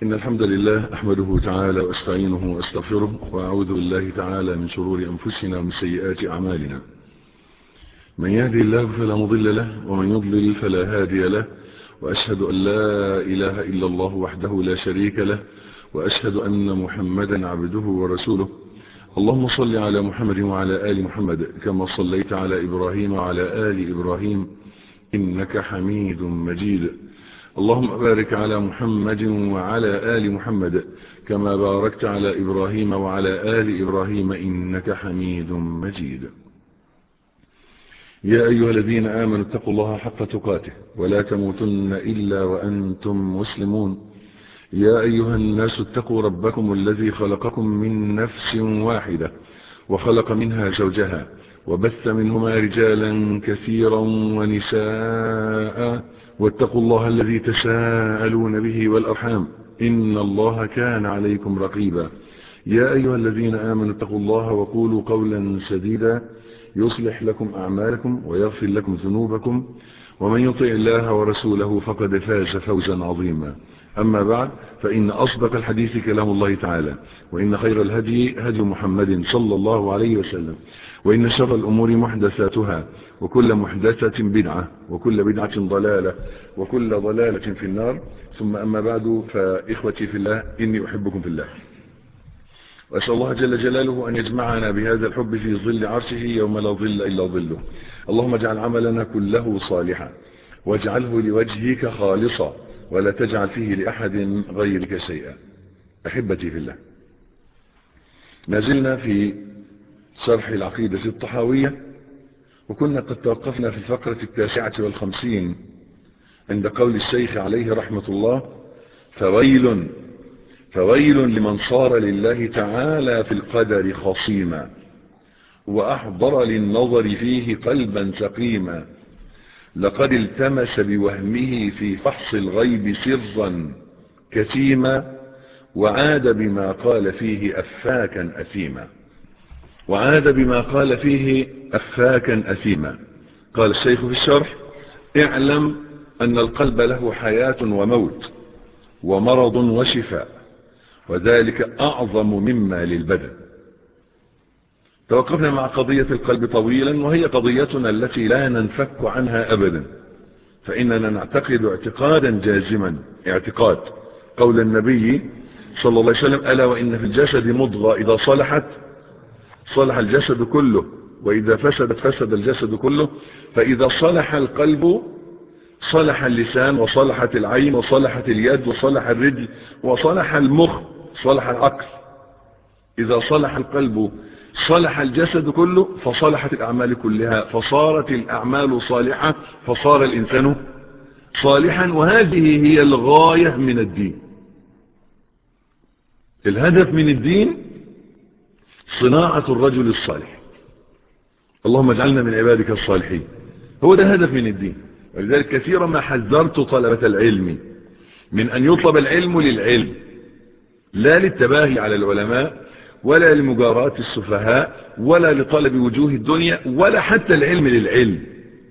إن الحمد لله أحمده تعالى وأستعينه وأستغفره وأعوذ بالله تعالى من شرور أنفسنا ومن سيئات أعمالنا من يهدي الله فلا مضل له ومن يضلل فلا هادي له وأشهد أن لا إله إلا الله وحده لا شريك له وأشهد أن محمدا عبده ورسوله اللهم صل على محمد وعلى آل محمد كما صليت على إبراهيم وعلى آل إبراهيم إنك حميد مجيد اللهم بارك على محمد وعلى آل محمد كما باركت على إبراهيم وعلى آل إبراهيم إنك حميد مجيد يا أيها الذين آمنوا اتقوا الله حق تقاته ولا تموتن إلا وأنتم مسلمون يا أيها الناس اتقوا ربكم الذي خلقكم من نفس واحدة وخلق منها زوجها وبث منهما رجالا كثيرا ونساء واتقوا الله الذي تساءلون به والأرحام إن الله كان عليكم رقيبا يا أيها الذين آمنوا اتقوا الله وقولوا قولا سديدا يصلح لكم أعمالكم ويغفر لكم ذنوبكم ومن يطع الله ورسوله فقد فاز فوزا عظيما أما بعد فإن أصدق الحديث كلام الله تعالى وإن خير الهدي هدي محمد صلى الله عليه وسلم وإن شر الأمور محدثاتها وكل محدثة بدعة وكل بدعة ضلالة وكل ضلالة في النار ثم أما بعد فإخوتي في الله إني أحبكم في الله وأسأل الله جل جلاله أن يجمعنا بهذا الحب في ظل عرشه يوم لا ظل إلا ظله اللهم اجعل عملنا كله صالحا واجعله لوجهك خالصا ولا تجعل فيه لأحد غيرك شيئا أحبتي في الله ما زلنا في شرح العقيدة الطحاوية وكنا قد توقفنا في الفقرة التاسعة والخمسين عند قول الشيخ عليه رحمة الله فويل فويل لمن صار لله تعالى في القدر خصيما وأحضر للنظر فيه قلبا سقيما لقد التمس بوهمه في فحص الغيب سرا كتيما وعاد بما قال فيه أفاكا أثيما وعاد بما قال فيه أفاكا أثيما قال الشيخ في الشرح اعلم أن القلب له حياة وموت ومرض وشفاء وذلك أعظم مما للبدن توقفنا مع قضية القلب طويلا وهي قضيتنا التي لا ننفك عنها أبدا فإننا نعتقد اعتقادا جازما اعتقاد قول النبي صلى الله عليه وسلم ألا وإن في الجسد مضغة إذا صلحت صلح الجسد كله وإذا فسدت فسد الجسد كله فإذا صلح القلب صلح اللسان وصلحت العين وصلحت اليد وصلح الرجل وصلح المخ صلح العقل إذا صلح القلب صلح الجسد كله فصلحت الأعمال كلها فصارت الأعمال صالحة فصار الإنسان صالحا وهذه هي الغاية من الدين الهدف من الدين صناعة الرجل الصالح اللهم اجعلنا من عبادك الصالحين هو ده الهدف من الدين ولذلك كثيرا ما حذرت طلبة العلم من أن يطلب العلم للعلم لا للتباهي على العلماء ولا لمجاراة السفهاء ولا لطلب وجوه الدنيا ولا حتى العلم للعلم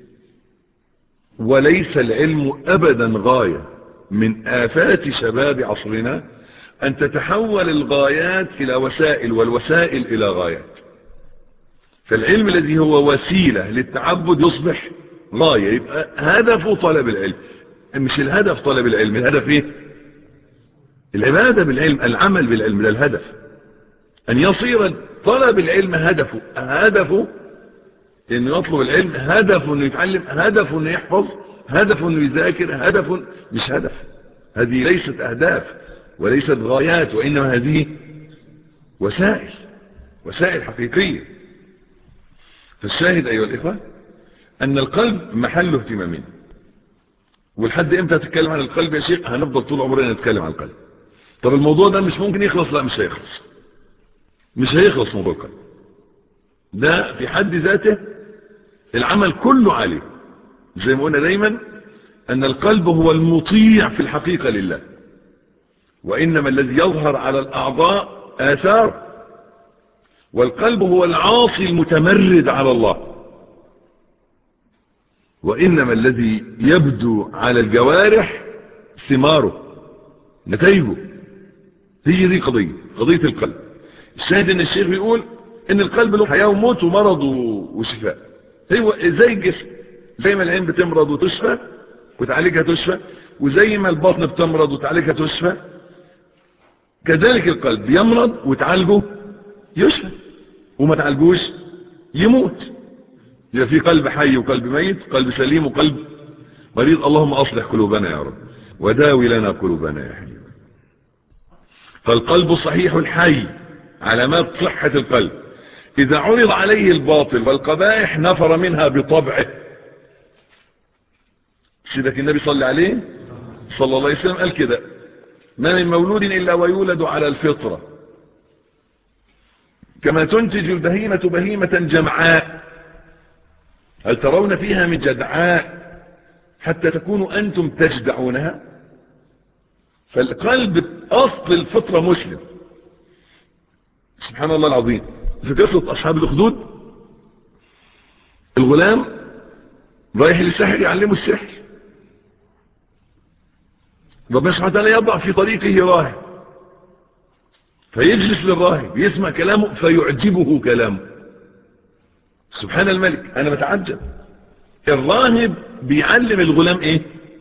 وليس العلم أبدا غاية من آفات شباب عصرنا أن تتحول الغايات إلى وسائل والوسائل إلى غايات فالعلم الذي هو وسيلة للتعبد يصبح غاية يبقى هدفه طلب العلم مش الهدف طلب العلم الهدف ايه العبادة بالعلم العمل بالعلم ده الهدف أن يصير طلب العلم هدفه هدفه انه يطلب العلم هدفه انه يتعلم هدفه انه يحفظ هدفه انه يذاكر هدفه مش هدف هذه ليست اهداف وليست غايات وانما هذه وسائل وسائل حقيقية فالشاهد ايها الاخوة ان القلب محل اهتمامنا ولحد امتى تتكلم عن القلب يا شيخ هنفضل طول عمرنا نتكلم عن القلب طب الموضوع ده مش ممكن يخلص لا مش هيخلص مش هيخلص موضوع القلب ده في حد ذاته العمل كله عليه زي ما قلنا دايما ان القلب هو المطيع في الحقيقة لله وانما الذي يظهر على الاعضاء اثار والقلب هو العاصي المتمرد على الله وانما الذي يبدو على الجوارح ثماره نتائجه هي دي قضية قضية القلب الشاهد ان الشيخ بيقول ان القلب له حياة وموت ومرض وشفاء هو زي الجسم زي ما العين بتمرض وتشفى وتعالجها تشفى وزي ما البطن بتمرض وتعالجها تشفى كذلك القلب يمرض وتعالجه يشفى وما تعالجوش يموت يبقى في قلب حي وقلب ميت قلب سليم وقلب مريض اللهم اصلح قلوبنا يا رب وداوي لنا قلوبنا يا حبيبي فالقلب الصحيح الحي علامات صحة القلب إذا عرض عليه الباطل والقبائح نفر منها بطبعه سيدك النبي صلى عليه صلى الله عليه وسلم قال كده ما من مولود إلا ويولد على الفطرة كما تنتج البهيمة بهيمة جمعاء هل ترون فيها من جدعاء حتى تكونوا أنتم تجدعونها فالقلب أصل الفطرة مسلم سبحان الله العظيم في قصة أصحاب الأخدود الغلام رايح للسحر يعلمه السحر ربنا سبحانه وتعالى يضع في طريقه راهب فيجلس للراهب يسمع كلامه فيعجبه كلامه سبحان الملك أنا بتعجب الراهب بيعلم الغلام ايه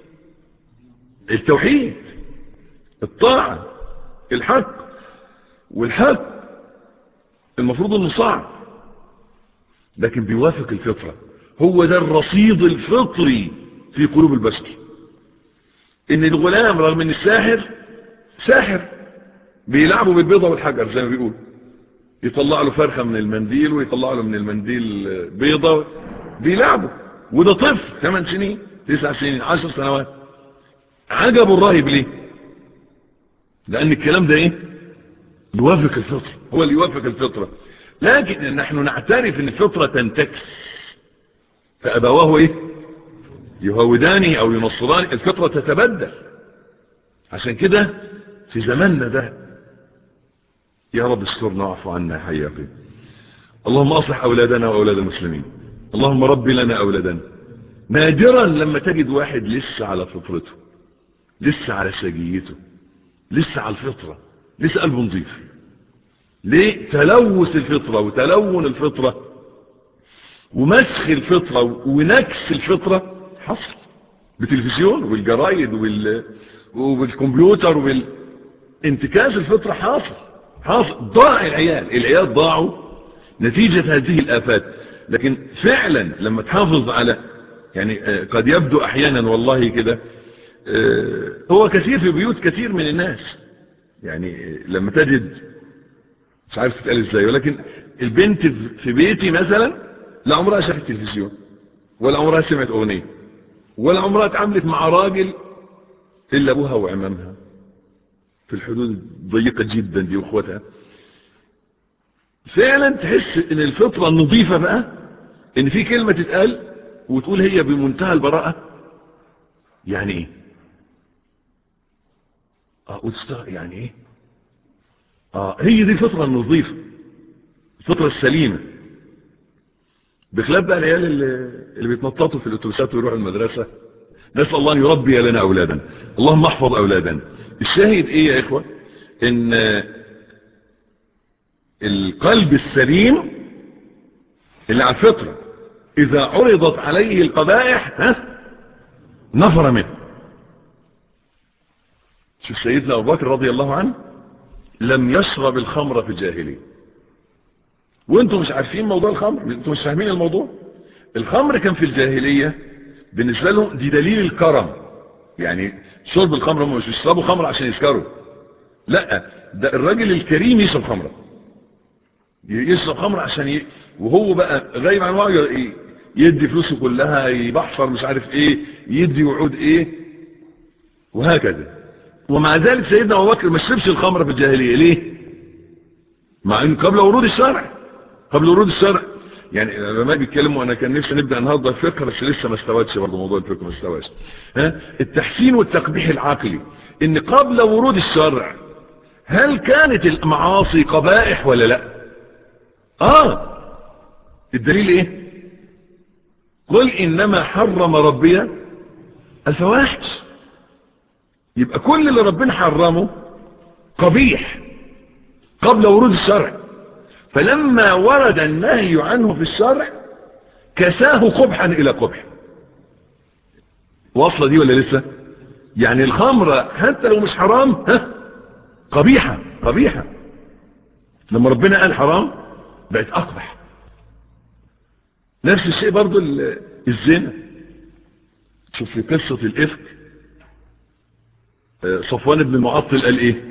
التوحيد الطاعة الحق والحق المفروض انه صعب لكن بيوافق الفطرة هو ده الرصيد الفطري في قلوب البشر ان الغلام رغم ان الساحر ساحر بيلعبوا بالبيضة والحجر زي ما بيقول يطلع له فرخة من المنديل ويطلع له من المنديل بيضة بيلعبوا وده طفل 8 سنين 9 سنين 10 سنوات عجبوا الراهب ليه لان الكلام ده ايه يوافق الفطرة هو اللي يوافق الفطرة لكن نحن نعترف ان الفطرة تنتكس فأبواه ايه يهوداني او ينصراني الفطرة تتبدل عشان كده في زماننا ده يا رب استرنا واعفو عنا يا حي يا قيوم اللهم اصلح اولادنا واولاد المسلمين اللهم رب لنا اولادنا نادرا لما تجد واحد لسه على فطرته لسه على سجيته لسه على الفطرة لسه قلبه نظيف ليه تلوث الفطرة وتلون الفطرة ومسخ الفطرة ونكس الفطرة حصل بالتلفزيون والجرايد وال... والكمبيوتر والانتكاس الفطرة حاصل حاصل ضاع العيال العيال ضاعوا نتيجة هذه الآفات لكن فعلا لما تحافظ على يعني قد يبدو احيانا والله كده هو كثير في بيوت كثير من الناس يعني لما تجد مش عارف تتقال ازاي ولكن البنت في بيتي مثلا لا عمرها شافت تلفزيون ولا عمرها سمعت اغنية ولا عمرها اتعاملت مع راجل الا ابوها وعمامها في الحدود الضيقة جدا دي واخواتها فعلا تحس ان الفطرة النظيفة بقى ان في كلمة تتقال وتقول هي بمنتهى البراءة يعني ايه اه وتستغل يعني ايه اه هي دي الفطرة النظيفة الفطرة السليمة بخلاف بقى العيال اللي, اللي بيتنططوا في الاتوبيسات ويروحوا المدرسة نسأل الله ان يربي لنا اولادا اللهم احفظ اولادا الشاهد ايه يا اخوة ان القلب السليم اللي على الفطرة اذا عرضت عليه القبائح ها نفر منه شوف سيدنا ابو بكر رضي الله عنه لم يشرب الخمر في الجاهلية وانتم مش عارفين موضوع الخمر انتم مش فاهمين الموضوع الخمر كان في الجاهلية بالنسبة لهم دي دليل الكرم يعني شرب الخمر هم مش يشربوا خمر عشان يسكروا لا ده الراجل الكريم يشرب خمره يشرب خمر عشان ي... وهو بقى غايب عن وعيه يدي فلوسه كلها يبحفر مش عارف ايه يدي وعود ايه وهكذا ومع ذلك سيدنا ابو بكر ما شربش الخمر في الجاهليه ليه مع ان قبل ورود الشرع قبل ورود الشرع يعني لما بيتكلموا انا كان نفسي نبدا النهارده الفقه بس لسه ما استوتش برضه موضوع الفقه ما استواش ها التحسين والتقبيح العقلي ان قبل ورود الشرع هل كانت المعاصي قبائح ولا لا اه الدليل ايه قل انما حرم ربي الفواحش يبقى كل اللي ربنا حرمه قبيح قبل ورود الشرع فلما ورد النهي عنه في الشرع كساه قبحا الى قبح واصله دي ولا لسه يعني الخمرة حتى لو مش حرام ها قبيحة قبيحة لما ربنا قال حرام بقت اقبح نفس الشيء برضو الزنا شوف في قصة الافك صفوان بن المعطل قال ايه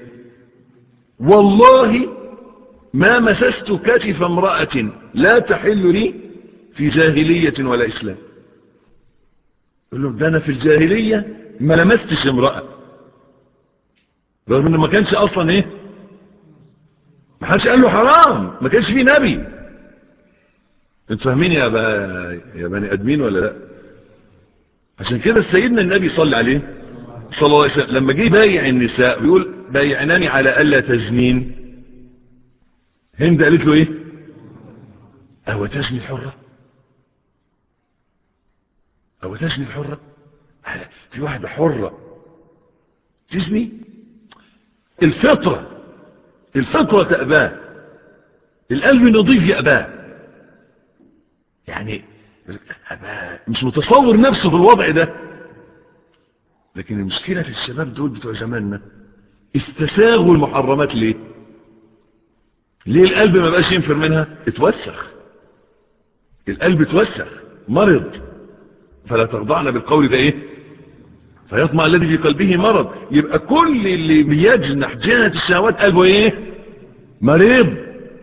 والله ما مسست كتف امرأة لا تحل لي في جاهلية ولا اسلام يقول له ده انا في الجاهلية ما لمستش امرأة رغم انه ما كانش اصلا ايه ما حدش قال له حرام ما كانش فيه نبي انتوا فاهمين يا, با... يا بني ادمين ولا لا عشان كده سيدنا النبي صلى عليه صلى الله عليه وسلم لما جه بايع النساء بيقول بايعناني على الا تزنين هند قالت له ايه او تزني الحرة او تزني الحرة في واحدة حرة تزني الفطرة الفطرة تأباه القلب نظيف يأباه يعني مش متصور نفسه في الوضع ده لكن المشكلة في الشباب دول بتوع زماننا استساغوا المحرمات ليه ليه القلب ما بقاش ينفر منها اتوسخ القلب اتوسخ مرض فلا ترضعنا بالقول ده ايه فيطمع الذي في قلبه مرض يبقى كل اللي بيجنح جهة الشهوات قلبه ايه مريض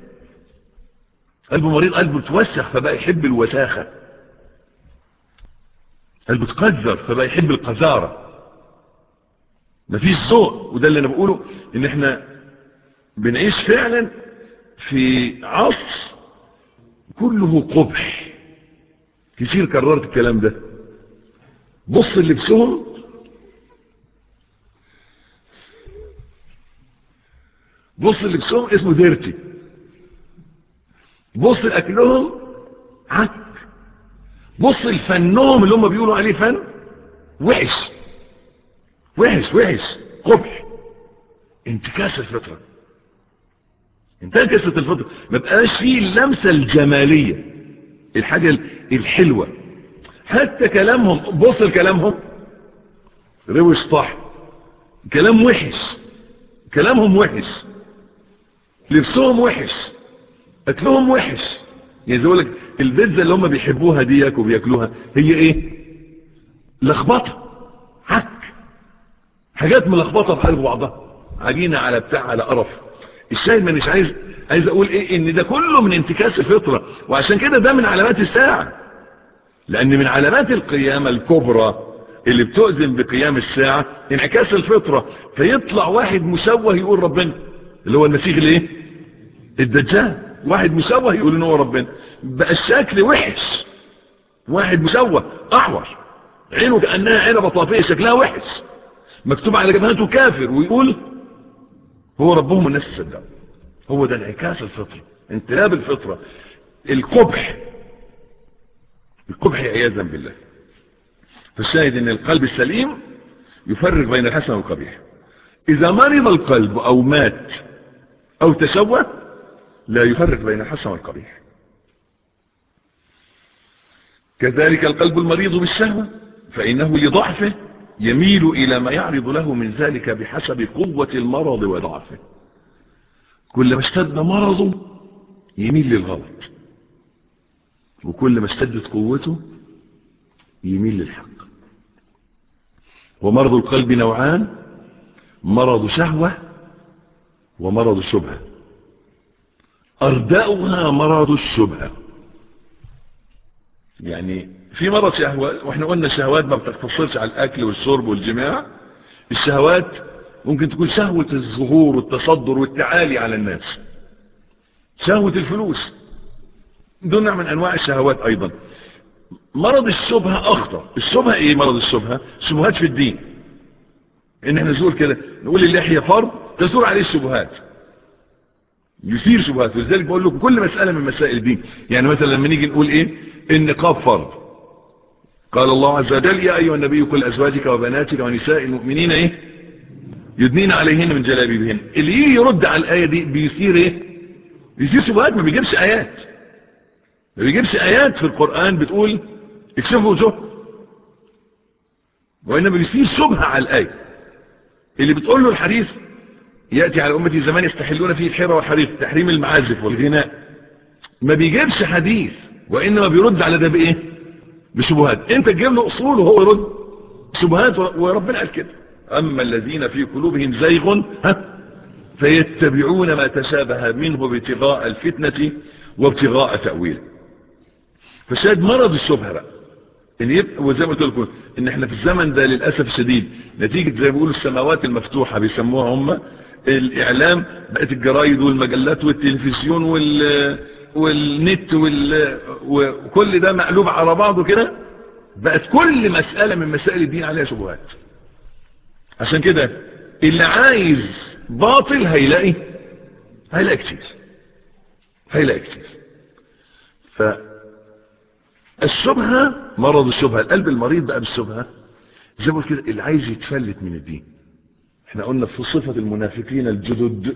قلبه مريض قلبه اتوسخ فبقى يحب الوساخة قلبه اتقذر فبقى يحب القذارة مفيش ذوق وده اللي انا بقوله ان احنا بنعيش فعلا في عصر كله قبح كتير كررت الكلام ده بص لبسهم بص لبسهم اسمه ديرتي بص لاكلهم عك بص لفنهم اللي هم بيقولوا عليه فن وحش وحش وحش قبح انتكاس الفطرة انتكست الفطرة ما بقاش فيه اللمسة الجمالية الحاجة الحلوة حتى كلامهم بص لكلامهم روش طح كلام وحش كلامهم وحش لبسهم وحش اكلهم وحش يعني زي لك البيتزا اللي هم بيحبوها ديك وبياكلوها هي ايه لخبطه حك حاجات ملخبطه في قلب بعضها عجينه على بتاع على قرف الشاهد ما مش عايز عايز اقول ايه ان ده كله من انتكاس الفطره وعشان كده ده من علامات الساعه لان من علامات القيامه الكبرى اللي بتؤذن بقيام الساعه انعكاس الفطره فيطلع واحد مشوه يقول ربنا اللي هو المسيح الايه الدجال واحد مشوه يقول ان هو ربنا بقى الشكل وحش واحد مشوه احور عينه كانها عنبه طافيه شكلها وحش مكتوب على جبهته كافر ويقول هو ربهم والناس تصدقوا هو ده انعكاس الفطره انقلاب الفطره القبح القبح عياذا بالله فالشاهد ان القلب السليم يفرق بين الحسن والقبيح اذا مرض القلب او مات او تشوه لا يفرق بين الحسن والقبيح كذلك القلب المريض بالشهوة فإنه لضعفه يميل إلى ما يعرض له من ذلك بحسب قوة المرض وضعفه كل ما اشتد مرضه يميل للغلط وكل ما اشتدت قوته يميل للحق ومرض القلب نوعان مرض شهوة ومرض الشبهة أرداؤها مرض الشبهة يعني في مرض شهوة واحنا قلنا الشهوات ما بتقتصرش على الأكل والشرب والجماع الشهوات ممكن تكون شهوة الظهور والتصدر والتعالي على الناس شهوة الفلوس دون نوع من أنواع الشهوات أيضا مرض الشبهة أخطر الشبهة إيه مرض الشبهة شبهات في الدين إن احنا نقول كده نقول اللحية فرض تزور عليه الشبهات يثير شبهات ولذلك بقول لكم كل مسألة من مسائل الدين يعني مثلا لما نيجي نقول ايه النقاب فرض قال الله عز وجل يا ايها النبي كل ازواجك وبناتك ونساء المؤمنين ايه يدنين عليهن من جلابيبهن اللي يجي يرد على الآية دي بيصير ايه بيصير شبهات ما بيجيبش آيات ما بيجيبش آيات في القرآن بتقول اكشفوا وجوه وإنما بيصير شبهة على الآية اللي بتقول له الحديث يأتي على أمتي زمان يستحلون فيه الحرة والحريف تحريم المعازف والغناء ما بيجيبش حديث وإنما بيرد على ده بإيه بشبهات انت تجيب له أصول وهو يرد شبهات وربنا قال كده أما الذين في قلوبهم زيغ ها فيتبعون ما تشابه منه ابتغاء الفتنة وابتغاء تأويله فشاهد مرض الشبهة بقى ان يبقى وزي ما قلت لكم ان احنا في الزمن ده للاسف الشديد نتيجه زي ما بيقولوا السماوات المفتوحه بيسموها هم الاعلام بقت الجرايد والمجلات والتلفزيون وال والنت وال وكل ده مقلوب على بعضه كده بقت كل مساله من مسائل الدين عليها شبهات عشان كده اللي عايز باطل هيلاقي هيلاقي كتير هيلاقي كتير ف الشبهة مرض الشبهة القلب المريض بقى بالشبهة زي ما كده اللي عايز يتفلت من الدين احنا قلنا في صفة المنافقين الجدد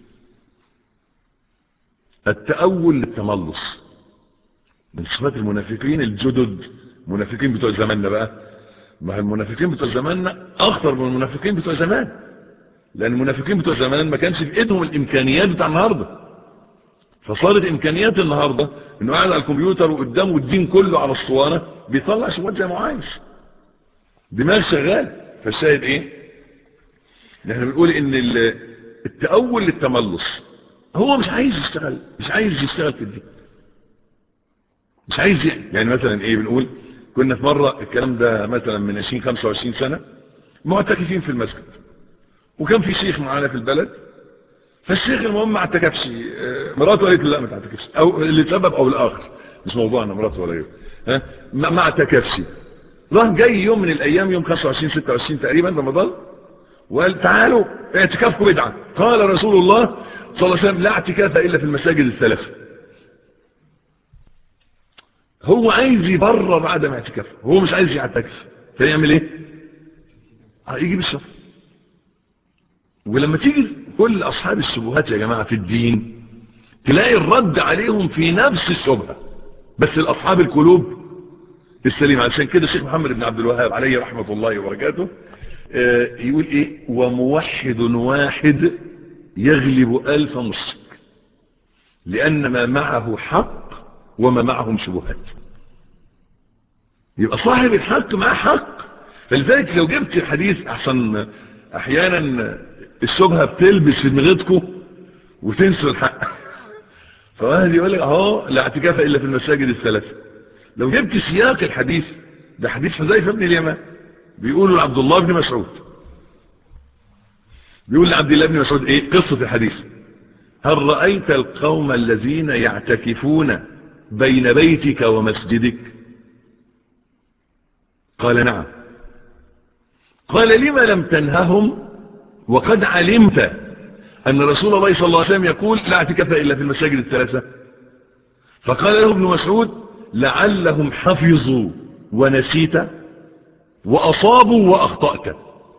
التأول للتملص من صفات المنافقين الجدد منافقين بتوع زماننا بقى ما المنافقين بتوع زماننا اخطر من المنافقين بتوع زمان لان المنافقين بتوع زمان ما كانش في ايدهم الامكانيات بتاع النهارده فصارت امكانيات النهاردة انه قاعد على الكمبيوتر وقدامه الدين كله على الصوانة بيطلع شبهات زي ما عايز دماغ شغال فالشاهد ايه احنا بنقول ان التأول للتملص هو مش عايز يشتغل مش عايز يشتغل في الدين مش عايز يعني مثلا ايه بنقول كنا في مرة الكلام ده مثلا من 20 25 سنة معتكفين في المسجد وكان في شيخ معانا في البلد فالشيخ المهم ما اعتكفش مراته قالت له لا ما تعتكفش او لسبب او الاخر مش موضوعنا مراته ولا غيره ها ما اعتكفش راح جاي يوم من الايام يوم 25 26 تقريبا رمضان وقال تعالوا اعتكافكم بدعه قال رسول الله صلى الله عليه وسلم لا اعتكاف الا في المساجد الثلاث هو عايز يبرر عدم اعتكافه هو مش عايز يعتكف فيعمل ايه يجيب الشر ولما تيجي كل اصحاب الشبهات يا جماعة في الدين تلاقي الرد عليهم في نفس الشبهة بس الاصحاب القلوب السليمة عشان كده الشيخ محمد بن عبد الوهاب عليه رحمة الله وبركاته يقول ايه وموحد واحد يغلب الف مشرك لان ما معه حق وما معهم شبهات يبقى صاحب الحق معاه حق فلذلك لو جبت الحديث احسن احيانا الشبهة بتلبس في دماغتكم وتنسوا الحق فواحد يقول لك اهو لا اعتكاف الا في المساجد الثلاثة لو جبت سياق الحديث ده حديث حذيفة بن اليمان بيقولوا لعبد الله بن مسعود بيقول لعبد الله بن مسعود ايه قصة الحديث هل رأيت القوم الذين يعتكفون بين بيتك ومسجدك قال نعم قال لما لم تنههم وقد علمت أن رسول الله صلى الله عليه وسلم يقول لا اعتكف إلا في المساجد الثلاثة فقال له ابن مسعود لعلهم حفظوا ونسيت وأصابوا وأخطأت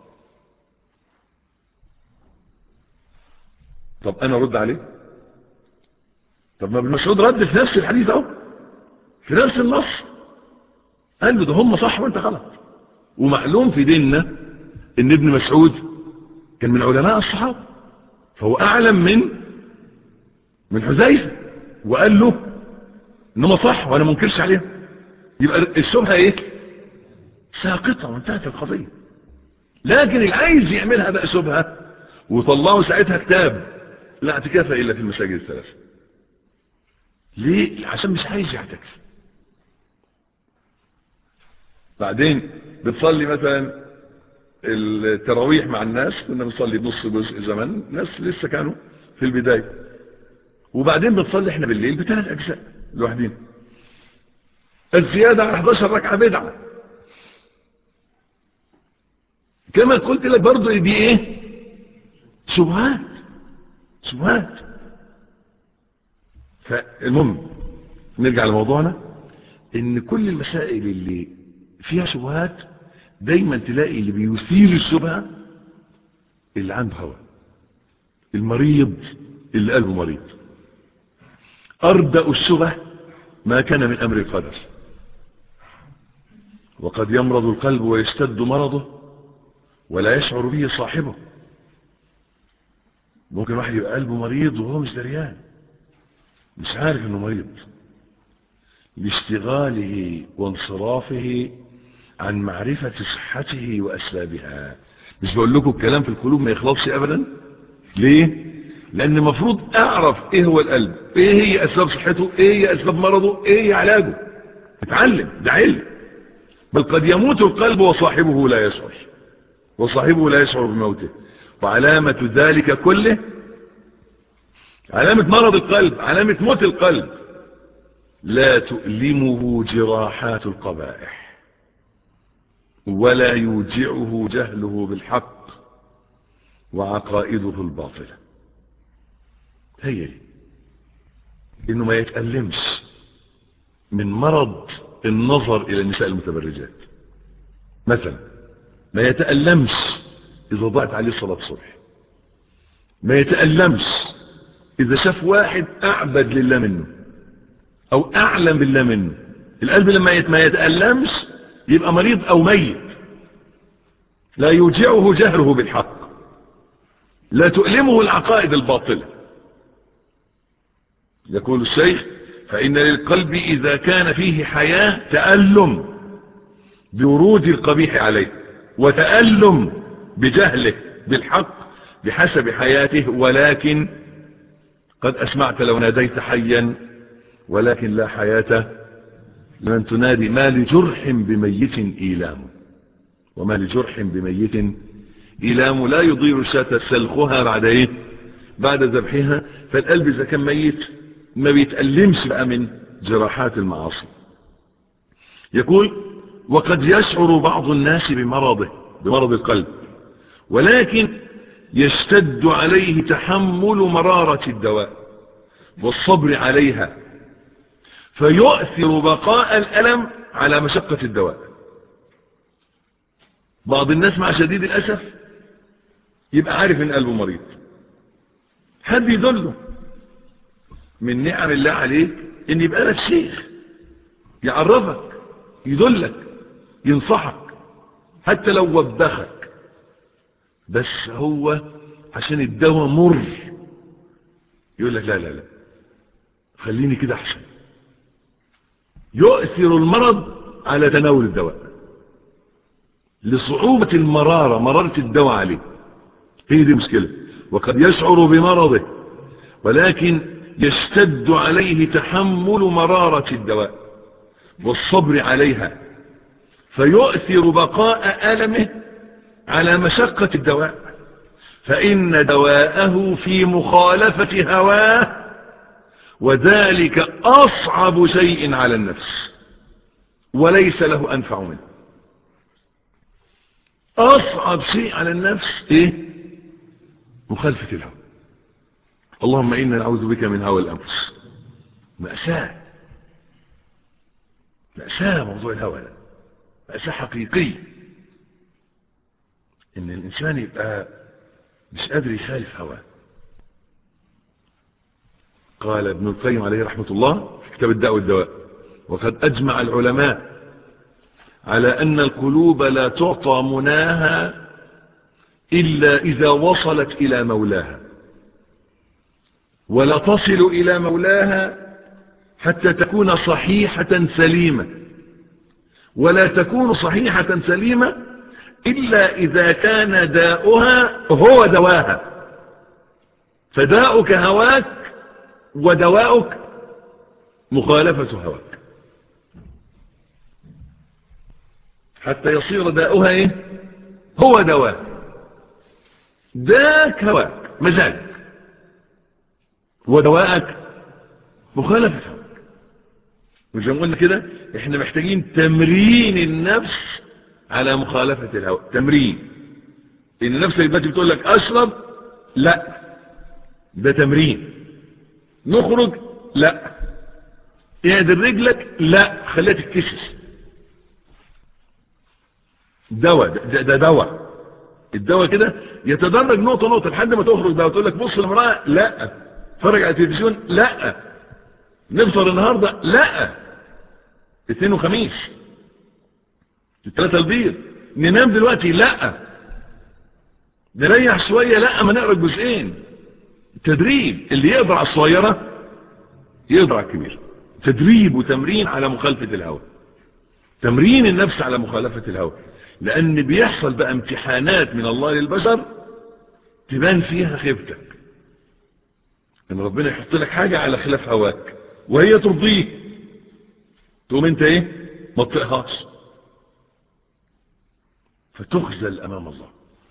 طب أنا رد عليه طب ما ابن مسعود رد في نفس الحديث اهو في نفس النص قال له ده هم صح وانت غلط ومعلوم في ديننا ان ابن مسعود كان من علماء الصحابة فهو اعلم من من حذيفه وقال له انما صح وانا منكرش عليهم يبقى الشبهه ايه ساقطه وانتهت القضيه لكن اللي عايز يعملها بقى شبهه وطلعوا ساعتها كتاب لا اعتكاف الا في المساجد الثلاثه ليه عشان مش عايز يعتكف بعدين بتصلي مثلا التراويح مع الناس كنا بنصلي بنص جزء زمان ناس لسه كانوا في البداية وبعدين بنصلي احنا بالليل بثلاث اجزاء لوحدين الزيادة على 11 ركعة بدعة كما قلت لك برضو دي ايه شبهات شبهات فالمهم نرجع لموضوعنا ان كل المسائل اللي فيها شبهات دايما تلاقي اللي بيثير الشبهة اللي عنده هوى المريض اللي قلبه مريض أردأ الشبه ما كان من أمر القدر وقد يمرض القلب ويشتد مرضه ولا يشعر به صاحبه ممكن واحد يبقى قلبه مريض وهو مش دريان مش عارف انه مريض لاشتغاله وانصرافه عن معرفة صحته وأسبابها مش بقول لكم الكلام في القلوب ما يخلصش أبدا ليه لأن المفروض أعرف إيه هو القلب إيه هي أسباب صحته إيه هي أسباب مرضه إيه هي علاجه اتعلم ده علم بل قد يموت القلب وصاحبه لا يشعر وصاحبه لا يشعر بموته وعلامة ذلك كله علامة مرض القلب علامة موت القلب لا تؤلمه جراحات القبائح ولا يوجعه جهله بالحق وعقائده الباطلة هي دي انه ما يتألمش من مرض النظر الى النساء المتبرجات مثلا ما يتألمش اذا ضاعت عليه صلاة الصبح ما يتألمش اذا شاف واحد اعبد لله منه او اعلم بالله منه القلب لما ما يتألمش يبقى مريض او ميت لا يوجعه جهره بالحق لا تؤلمه العقائد الباطلة يقول الشيخ فإن للقلب إذا كان فيه حياة تألم بورود القبيح عليه وتألم بجهله بالحق بحسب حياته ولكن قد أسمعت لو ناديت حيا ولكن لا حياة لمن تنادي ما لجرح بميت إيلام وما لجرح بميت إيلام لا يضير شاة سلخها بعد إيه بعد ذبحها فالقلب إذا كان ميت ما بيتألمش بقى من جراحات المعاصي يقول وقد يشعر بعض الناس بمرضه بمرض القلب ولكن يشتد عليه تحمل مرارة الدواء والصبر عليها فيؤثر بقاء الألم على مشقة الدواء بعض الناس مع شديد الأسف يبقى عارف ان قلبه مريض حد يدله من نعم الله عليك ان يبقى لك شيخ يعرفك يدلك ينصحك حتى لو وبخك بس هو عشان الدواء مر يقول لك لا لا لا خليني كده احسن يؤثر المرض على تناول الدواء لصعوبة المرارة مرارة الدواء عليه هي دي مشكلة وقد يشعر بمرضه ولكن يشتد عليه تحمل مرارة الدواء والصبر عليها فيؤثر بقاء ألمه على مشقة الدواء فإن دواءه في مخالفة هواه وذلك أصعب شيء على النفس وليس له أنفع منه أصعب شيء على النفس إيه مخالفة الهوى اللهم إنا نعوذ بك من هوى الأنفس مأساة مأساة موضوع الهوى ده مأساة حقيقية إن الإنسان يبقى مش قادر يخالف هواه قال ابن القيم عليه رحمة الله في كتاب الداء والدواء وقد أجمع العلماء على أن القلوب لا تعطى مناها إلا إذا وصلت إلى مولاها ولا تصل إلى مولاها حتى تكون صحيحة سليمة ولا تكون صحيحة سليمة إلا إذا كان داؤها هو دواها فداؤك هواك ودواؤك مخالفة هواك حتى يصير داؤها ايه هو دواء داك هواك مزاجك ودواءك مخالفة هواك مش قلنا كده احنا محتاجين تمرين النفس على مخالفة الهوى تمرين ان نفسك دلوقتي بتقول لك اشرب لا ده تمرين نخرج لا اعدل رجلك لا خليها تتكسس دواء ده, ده دواء الدواء كده يتدرج نقطة نقطة لحد ما تخرج بقى وتقول لك بص المرأة لا فرج على التلفزيون لا نفطر النهاردة لا اثنين وخميس الثلاثة البيض ننام دلوقتي لا نريح شوية لا ما نقرأ جزئين تدريب اللي يقدر على الصغيرة يقدر على الكبير تدريب وتمرين على مخالفة الهوى تمرين النفس على مخالفة الهوى لان بيحصل بقى امتحانات من الله للبشر تبان فيها خيبتك ان ربنا يحط لك حاجة على خلاف هواك وهي ترضيه تقوم انت ايه ما تطيقهاش فتخزل امام الله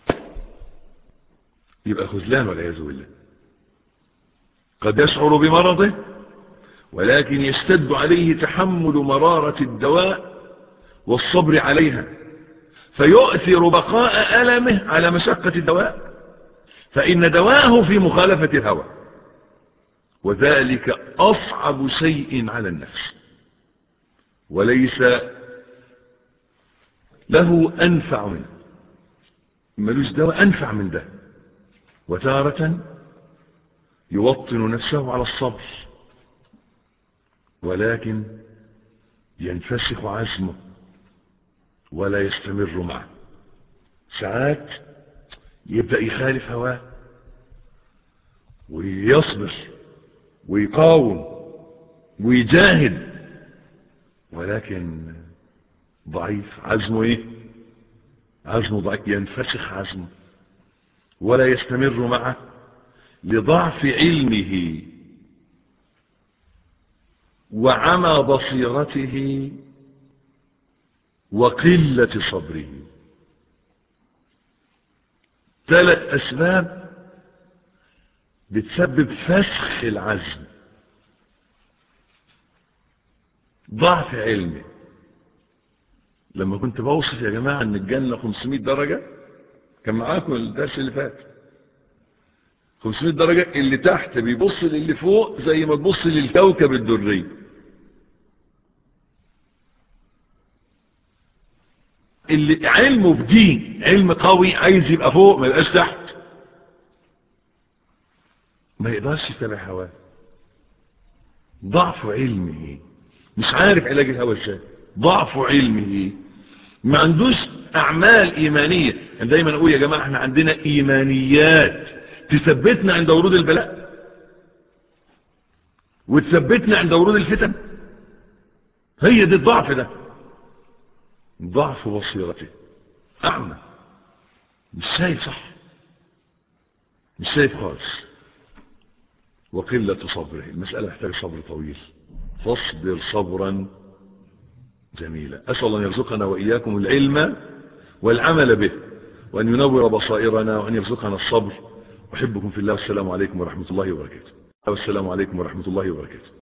يبقى خذلان والعياذ بالله قد يشعر بمرضه ولكن يشتد عليه تحمل مرارة الدواء والصبر عليها فيؤثر بقاء ألمه على مشقة الدواء فإن دواءه في مخالفة الهوى وذلك أصعب شيء على النفس وليس له أنفع منه ملوش دواء أنفع من ده وتارة يوطن نفسه على الصبر ولكن ينفسخ عزمه ولا يستمر معه ساعات يبدأ يخالف هواه ويصبر ويقاوم ويجاهد ولكن ضعيف عزمه ايه عزمه ضعيف ينفسخ عزمه ولا يستمر معه لضعف علمه وعمى بصيرته وقلة صبره ثلاث أسباب بتسبب فسخ العزم ضعف علمه لما كنت بوصف يا جماعة ان الجنة 500 درجة كان معاكم الدرس اللي فات 500 درجة اللي تحت بيبص للي فوق زي ما تبص للكوكب الدري اللي علمه بدين علم قوي عايز يبقى فوق ما يبقاش تحت ما يقدرش يتابع هواه ضعف علمه مش عارف علاج الهوى ازاي ضعف علمه ما عندوش اعمال ايمانية يعني دايما اقول يا جماعة احنا عندنا ايمانيات تثبتنا عند ورود البلاء وتثبتنا عند ورود الفتن هي دي الضعف ده ضعف بصيرته اعمى مش شايف صح مش شايف خالص وقلة صبره المسألة محتاجة صبر طويل فاصبر صبرا جميلا أسأل أن يرزقنا وإياكم العلم والعمل به وأن ينور بصائرنا وأن يرزقنا الصبر أحبكم في الله والسلام عليكم ورحمة الله وبركاته والسلام عليكم ورحمة الله وبركاته